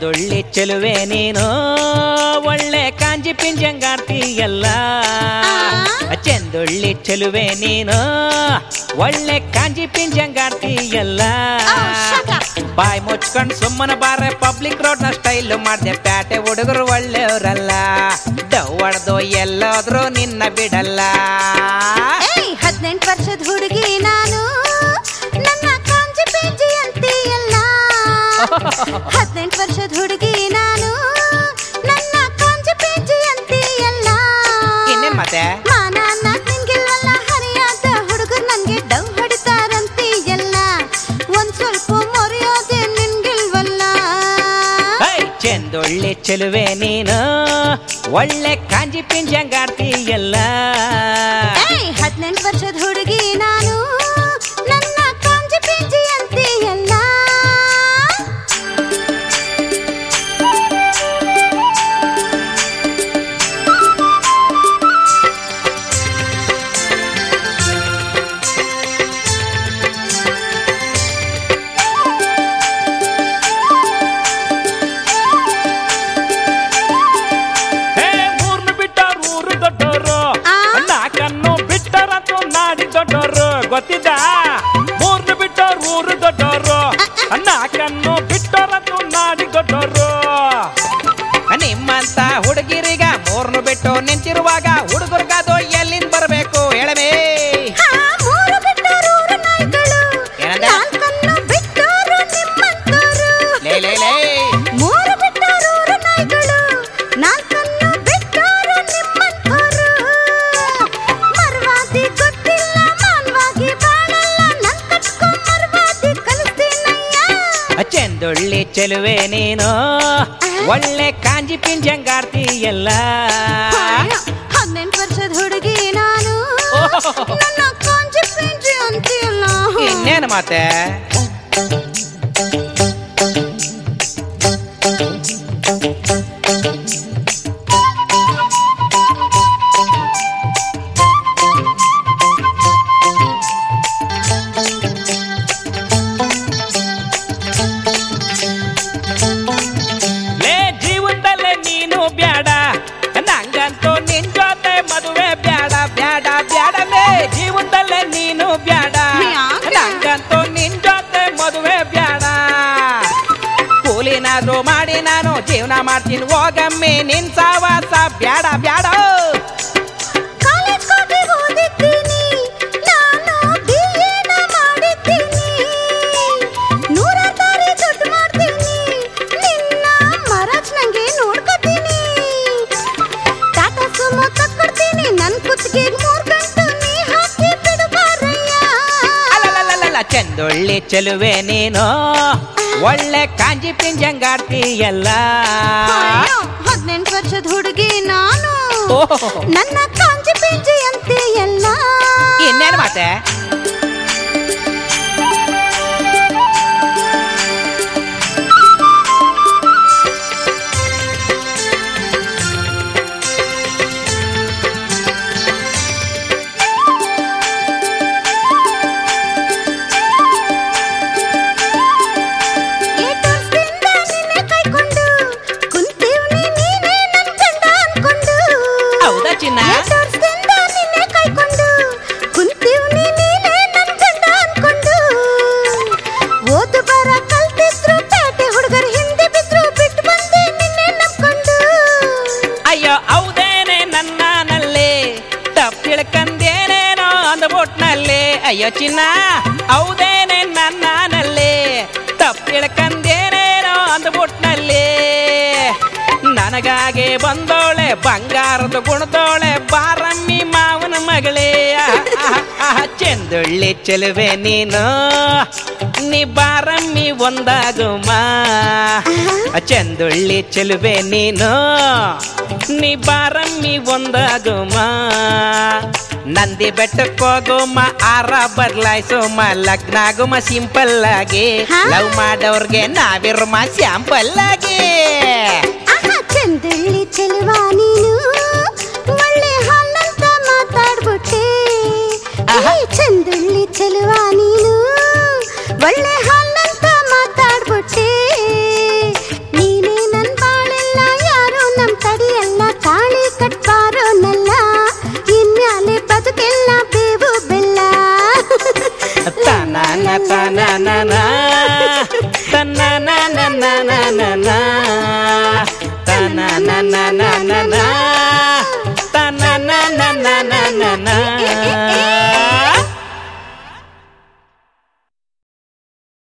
ಚಂದುಳ್ಳಿ ಚೆಲುವೆ ನೀನು ಒಳ್ಳೆ ಕಾಂಜಿ ಪಿಂಜಂಗಾಡ್ತೀಯಲ್ಲ ಚಂದುಳ್ಳಿ ಚೆಲುವೆ ನೀನು ಒಳ್ಳೆ ಕಾಂಜಿ ಪಿಂಜಂಗಾಡ್ತೀಯಲ್ಲ Oh, shut up. ಬಾಯ್ ಮುಚ್ಕೊಂಡ್ ಸುಮ್ಮನ ಬಾರೆ ಪಬ್ಲಿಕ್ ರೋಡ್ ನ ಸ್ಟೈಲ್ ಮಾಡ್ದೆ ಪ್ಯಾಟೆ ಹುಡುಗರು ಒಳ್ಳೆಯವರಲ್ಲ ಡವ್ ಹೊಡ್ದು ಎಲ್ಲೋದ್ರು ನಿನ್ನ ಬಿಡಲ್ಲ ಏಯ್ ಹದಿನೆಂಟು ವರ್ಷದ ಹುಡುಗಿ ನಾನು ನನ್ನ ಕಾಂಜಿ ಪಿಂಜಿ ಅಂತೀಯಲ್ಲ ಹದಿನೆಂಟು ವರ್ಷದ ಹುಡುಗಿ ನಾನು ನನ್ನ ಕಾಂಜಿ ಪಿಂಜಿ ಅಂತೀಯಲ್ಲ ಇನ್ನೇನ್ ಮತ್ತೆ ಮಾನ ಅನ್ನಕ್ ನಿನ್ಗಿಲ್ವಲ್ಲ ಹರಿಯಾದ ಹುಡುಗರು ನನ್ಗೆ ಡವ್ ಹೊಡಿತಾರಂತೀಯಲ್ಲ ಒಂದ್ ಸ್ವಲ್ಪ ಮರ್ಯಾದೆ ನಿನ್ಗಿಲ್ವಲ್ಲ ಹೈ ಚೆಂದೊಳ್ಳೆ ಚೆಲುವೆ ನೀನು ಒಳ್ಳೆ ಕಾಂಜಿ ಪಿಂಜಂಗಾಡ್ತೀಯಲ್ಲ ಏಯ್ ಹದಿನೆಂಟು ವರ್ಷದ ಹುಡುಗಿ ನಾನು ನನ್ನ ಕಾಂಜಿ ಪಿಂಜಿ ಅಂತೀಯಲ್ಲ ಹೇ ಮೂರ್ನ ಬಿಟ್ಟಾರ ಊರು ದೊಡ್ಡವರು ಆ? ನಾಕನ್ನು ಬಿಟ್ಟರಂತೂ ನಾಡಿ ದೊಡ್ಡವರು ಗೊತ್ತಿದ್ದ ಮೂರ್ನ ಬಿಟ್ಟಾರ ಊರು ದೊಡ್ಡವರು ನಾಕನ್ನು ಬಿಟ್ಟರಂತೂ ನಾಡಿ ದೊಡ್ಡವರು ನಿಮ್ಮಂತ ಹುಡುಗಿರಿಗ ಮೂರ್ನು ಬಿಟ್ಟು ನಿಂತಿರುವಾಗ ಹುಡುಗರಿಗದು ಎಲ್ಲಿಂದ ಬರಬೇಕು ಹೇಳಮೇ ಹಾ, ಮೂರು ಬಿಟ್ಟೋರು ಊರು ನಾಯಿಗಳು ಏನಂದೆ? ನಾಲ್ಕನ್ನು ಬಿಟ್ಟೋರು ನಿಮ್ಮಂತೋರು ಲೇ ಲೇ ಲೇ ಮೂರು ಬಿಟ್ಟೋರು ಊರು ನಾಯಿಗಳು ನಾಲ್ಕನ್ನು ಬಿಟ್ಟೋರು ನಿಮ್ಮಂತೋರು ಮರ್ವಾದಿ ಗೊತ್ತಿಲ್ಲ ಮಾನ್ವಾಗಿ ಬಾಳಲ್ಲ ನನ್ ಕಟ್ಕೊ ಮರ್ವಾದಿ ಕಲಿಸ್ತೀನಯ್ಯ ಚೆಂದುಳ್ಳಿ ಚೆಲುವೆ ನೀನು ಒಳ್ಳೆ ಕಾಂಜಿ ಪಿಂಜಂಗಾಡ್ತೀಯಲ್ಲ ಹದಿನೆಂಟು ವರ್ಷದ ಹುಡುಗಿ ನಾನು ನನ್ನ ಕಾಂಜಿ ಪಿಂಜಿ ಅಂತೀಯಲ್ಲ ಇನ್ನೇನು ಮತ್ತೆ ಲೇ ಜೀವನದಲ್ಲೇ ನೀನು ಬ್ಯಾಡ ನಂಗಂತೂ ನಿನ್ ಜೊತೆ ಮದುವೆ ಬ್ಯಾಡ ಬ್ಯಾಡ ಬ್ಯಾಡಲೇ ಜೀವನದಲ್ಲೇ ನೀನು ಬ್ಯಾಡ ಯಾಕೆ? ನಂಗಂತೂ ನಿನ್ ಜೊತೆ ಮದುವೆ ಬ್ಯಾಡ ಕೂಲಿನಾದ್ರೂ ಮಾಡಿ ನಾನು ಜೀವನ ಮಾಡ್ತೀನಿ ಹೋಗಮ್ಮಿ ನಿನ್ ಸಾವಾಸ ಬ್ಯಾಡ ಬ್ಯಾಡ ಕಾಲೇಜ್ ಕೋಟೆಗೆ ಓದಿದ್ದೀನಿ ನಾನು ಬಿಎನ ಮಾಡಿದ್ದೀನಿ ನೂರ ದಾರಿ ದುಡ್ಡು ಮಾಡ್ತೀನಿ ನಿನ್ನ ಮಹಾರಾಜ್ ನಂಗೆ ನೋಡ್ಕೋತೀನಿ ಟಾಟಾ ಸುಮೋ ತಕ್ಕೊಡ್ತೀನಿ ನನ್ ಕುತ್ತಿಗೆಗೆ ಮೂರ್ ಗಂಟು ನೀ ಹಾಕಿ ಬಿಡು ಬಾರಯ್ಯ ಅಲ್ಲಲ್ಲಲ್ಲಲ್ಲ ಚಂದೊಳ್ಳಿ ಚೆಲುವೆ ನೀನು ಒಳ್ಳೆ ಕಾಂಜಿ ಪಿಂಜಂಗಾಡ್ತೀಯಲ್ಲ ಅಯ್ಯೋ, ಹದಿನೆಂಟು ವರ್ಷದ ಹುಡುಗಿ ನಾನು ಓಹೋ. ನನ್ನ ಕಾಂಜಿ ಪಿಂಜಿ ಅಂತೆ ಎಲ್ಲ ಇನ್ನೇನು ಮತ್ತೆ ಏಟ್ ವರ್ಷದಿಂದ ನಿನ್ನೆ ಕೈಕೊಂಡು ಕುಂತೀವ್ನಿ ನೀನೇ ನನ್ ಗಂಡ ಅನ್ಕೊಂಡು ಹೌದಾ ಚಿನ್ನ ಏಟ್ ವರ್ಷದಿಂದ ನಿನ್ನೆ ಕೈಕೊಂಡು ಕುಂತೀವ್ನಿ ನೀನೇ ನನ್ ಗಂಡ ಅನ್ಕೊಂಡು ಓದು ಬರ ಕಲ್ತಿದ್ರು ಪೇಟೆ ಹುಡುಗರು ಹಿಂದೆ ಬಿದ್ರು ಬಿಟ್ಟು ಬಂದೆ ನಿನ್ನೆ ನಂಬ್ಕೊಂಡು ಅಯ್ಯೋ ಹೌದೇನೆ ನನ್ನನಲ್ಲಿ ತಪ್ಪಿಳ್ಕಂದೇನೇನೋ ಅಂದ್ಬಿಟ್ನಲ್ಲಿ ಅಯ್ಯೋ ಚಿನ್ನ ಹೌದೇನೆ ನನ್ನನಲ್ಲಿ ತಪ್ಪಿಳ್ಕಂದೇನೇನೋ ಅಂದ್ಬಿಟ್ನಲ್ಲಿ ನನಗಾಗಿ ಬಂದೋಳೆ ಬಂಗಾರದ ಗುಣದೋಳೆ ಬಾರಮ್ಮಿ ಮಾವನ ಮಗಳೇ ಆಹ್, ಆಹ್, ಚೆಂದುಳ್ಳಿ ಚೆಲುವೆ ನೀನು ನೀ ಬಾರಮ್ಮಿ ಒಂದಾಗುಮ ಚಂದುಳ್ಳಿ ಚೆಲುವೆ ನೀನು ನೀ ಬಾರಮ್ಮಿ ಒಂದಾಗುಮ ನಂದಿ ಬೆಟ್ಟಕ್ಕೆ ಹೋಗುಮ ಆರ ಬದಲಾಯಿಸುಮ ಲಗ್ನ ಆಗುಮ ಸಿಂಪಲ್ ಆಗಿ ಹಾ? ಲವ್ ಮಾಡೋರ್ಗೆ ನಾವಿರುಮ ಸ್ಯಾಂಪಲ್ ಆಗಿ ಆಹಾ ಚಂದಳ್ಳಿ ಚೆಲುವ ನೀನು ಒಳ್ಳೆ ಹಾಲಂತ ಮಾತಾಡ್ಬಿಟ್ಟೆ ಆಹಾ. ಏ ಚಂದಳ್ಳಿ ಚೆಲುವ ನೀನು ಒಳ್ಳೆ ಹಾಲಂತ ಮಾತಾಡ್ಬಿಟ್ಟೆ ನೀನೇ ತನ ನನ